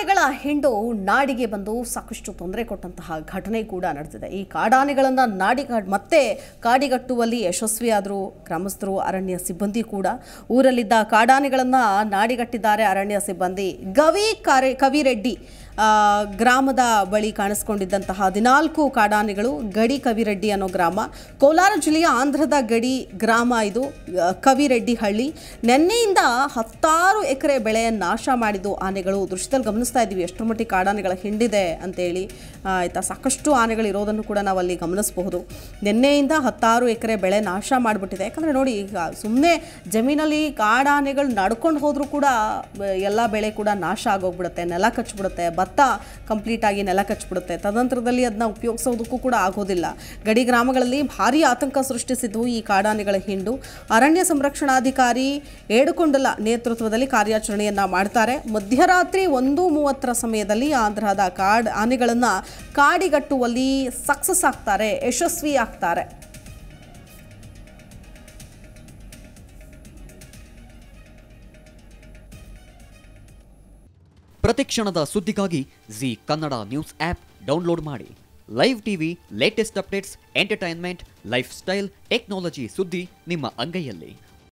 ಕಾಡಾನೆಗಳ ಹಿಂಡು ನಾಡಿಗೆ ಬಂದು ಸಾಕಷ್ಟು ತೊಂದರೆ ಕೊಟ್ಟಂತಹ ಘಟನೆ ಕೂಡ ನಡೆದಿದೆ ಈ ಕಾಡಾನೆಗಳನ್ನು ನಾಡಿ ಮತ್ತೆ ಕಾಡಿಗಟ್ಟುವಲ್ಲಿ ಯಶಸ್ವಿಯಾದರು ಗ್ರಾಮಸ್ಥರು ಅರಣ್ಯ ಸಿಬ್ಬಂದಿ ಕೂಡ ಊರಲ್ಲಿದ್ದ ಕಾಡಾನೆಗಳನ್ನು ನಾಡಿಗಟ್ಟಿದ್ದಾರೆ ಅರಣ್ಯ ಸಿಬ್ಬಂದಿ ಗವಿ ಕರೆ ಕವಿರೆಡ್ಡಿ ಆ, ಗ್ರಾಮದ ಬಳಿ ಕಾಣಿಸ್ಕೊಂಡಿದ್ದಂತಹ ಹದಿನಾಲ್ಕು ಕಾಡಾನೆಗಳು ಗಡಿ ಕವಿರೆಡ್ಡಿ ಅನ್ನೋ ಗ್ರಾಮ ಕೋಲಾರ ಜಿಲ್ಲೆಯ ಆಂಧ್ರದ ಗಡಿ ಗ್ರಾಮ ಇದು ಆ, ಕವಿರೆಡ್ಡಿ ಹಳ್ಳಿ ನಿನ್ನೆಯಿಂದ ಹತ್ತಾರು ಎಕರೆ ಬೆಳೆ ನಾಶ ಮಾಡಿದ್ದು ಆನೆಗಳು ದೃಶ್ಯದಲ್ಲಿ ಗಮನಿಸ್ತಾ ಇದ್ದೀವಿ ಎಷ್ಟರ ಮಟ್ಟಿಗೆ ಕಾಡಾನೆಗಳ ಹಿಂಡಿದೆ ಅಂತೇಳಿ ಆ, ಆಯ್ತಾ ಸಾಕಷ್ಟು ಆನೆಗಳು ಇರೋದನ್ನು ಕೂಡ ನಾವು ಅಲ್ಲಿ ಗಮನಿಸಬಹುದು ನಿನ್ನೆಯಿಂದ ಹತ್ತಾರು ಎಕರೆ ಬೆಳೆ ನಾಶ ಮಾಡಿಬಿಟ್ಟಿದೆ ಯಾಕಂದರೆ ನೋಡಿ ಈಗ ಸುಮ್ಮನೆ ಜಮೀನಲ್ಲಿ ಕಾಡಾನೆಗಳು ನಡ್ಕೊಂಡು ಹೋದರೂ ಕೂಡ ಎಲ್ಲ ಬೆಳೆ ಕೂಡ ನಾಶ ಆಗೋಗ್ಬಿಡುತ್ತೆ ನೆಲ ಕಚ್ಚಿಬಿಡುತ್ತೆ ಭತ್ತ ಕಂಪ್ಲೀಟ್ ಆಗಿ ನೆಲ ಕಚ್ಚಿಬಿಡುತ್ತೆ ತದನಂತರದಲ್ಲಿ ಅದನ್ನ ಉಪಯೋಗಿಸೋದಕ್ಕೂ ಕೂಡ ಆಗೋದಿಲ್ಲ ಗಡಿ ಗ್ರಾಮಗಳಲ್ಲಿ ಭಾರಿ ಆತಂಕ ಸೃಷ್ಟಿಸಿದ್ವು ಈ ಕಾಡಾನೆಗಳ ಹಿಂಡು ಅರಣ್ಯ ಸಂರಕ್ಷಣಾಧಿಕಾರಿ ಏಡುಕೊಂಡಲ ನೇತೃತ್ವದಲ್ಲಿ ಕಾರ್ಯಾಚರಣೆಯನ್ನ ಮಾಡ್ತಾರೆ ಮಧ್ಯರಾತ್ರಿ ಒಂದು ಮೂವತ್ತರ ಸಮಯದಲ್ಲಿ ಆಂಧ್ರದ ಕಾಡ್ ಆನೆಗಳನ್ನ ಕಾಡಿಗಟ್ಟುವಲ್ಲಿ ಸಕ್ಸಸ್ ಆಗ್ತಾರೆ ಯಶಸ್ವಿ ಆಗ್ತಾರೆ ಪ್ರತಿಕ್ಷಣದ ಸುದ್ದಿಗಾಗಿ Zee Kannada news app download ಮಾಡಿ live TV latest updates entertainment life style technology ಸುದ್ದಿ ನಿಮ್ಮ ಅಂಗೈಯಲ್ಲಿ